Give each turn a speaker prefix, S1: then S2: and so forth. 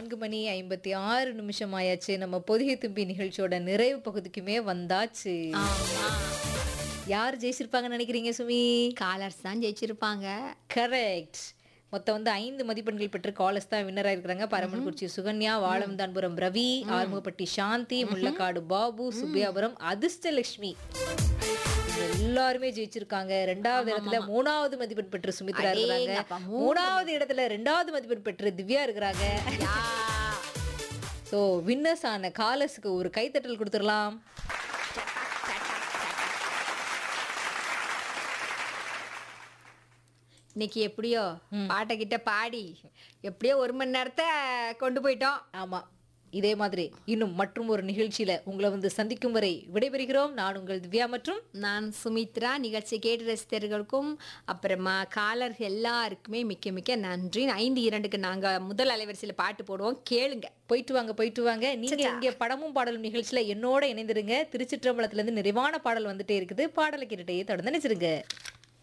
S1: நான்கு மணி ஐம்பத்தி ஆறு நிமிஷம் ஆயாச்சு நம்ம பொதிகை தும்பி நிகழ்ச்சியோட நிறைவு பகுதிக்குமே வந்தாச்சு
S2: ஆமா
S1: யார் ஜெயிச்சிருப்பாங்கன்னு நினைக்கிறீங்க சுமி
S2: காலர்ஸ் தான் ஜெயிச்சிருப்பாங்க
S1: கரெக்ட் மொத்தம் வந்து ஐந்து மதிப்பெண்கள் பெற்று காலர்ஸ் தான் வின்னரா இருக்கிறாங்க பரமன்குறிச்சி சுகன்யா வாழம்தான்புரம் ரவி ஆறுமுகப்பட்டி சாந்தி முள்ளக்காடு பாபு சுபியாபுரம் அதிர்ஷ்டலட்சுமி இவங்க எல்லாருமே ஜெயிச்சிருக்காங்க ரெண்டாவது இடத்துல மூணாவது மதிப்பெண் பெற்று சுமித்ரா இருக்கிறாங்க
S2: அடேங்கப்பா,
S1: மூணாவது இடத்துல ரெண்டாவது மதிப்பெண் பெற்று திவ்யா இருக்கிறாங்க
S2: யா.
S1: ஸோ வின்னர்ஸ் ஆன காலர்ஸுக்கு ஒரு கைத்தட்டல் கொடுத்துடலாம்
S2: இன்னைக்கு எப்படியோ பாட்டை கிட்ட பாடி எப்படியோ ஒரு மணி நேரத்தை கொண்டு போயிட்டோம்
S1: ஆமா இதே மாதிரி இன்னும் மற்றும் ஒரு நிகழ்ச்சியில உங்களை வந்து சந்திக்கும் வரை விடைபெறுகிறோம் நான் உங்கள் திவ்யா மற்றும்
S2: நான் சுமித்ரா நிகழ்ச்சி கேட்டு ரசிகர்களுக்கும் அப்புறமா காலர்கள் எல்லாருக்குமே மிக்க மிக்க நன்றி ஐந்து இரண்டுக்கு நாங்க முதல் அலைவரிசையில் பாட்டு போடுவோம் கேளுங்க
S1: போயிட்டு வாங்க போயிட்டு வாங்க நீங்க இங்க படமும் பாடலும் நிகழ்ச்சியில என்னோட இணைந்திருங்க திருச்சிற்றம்பலத்துல இருந்து நிறைவான பாடல் வந்துட்டே இருக்குது பாடலை கேட்டுட்டே தொடர்ந்து நினைச்சிருங்க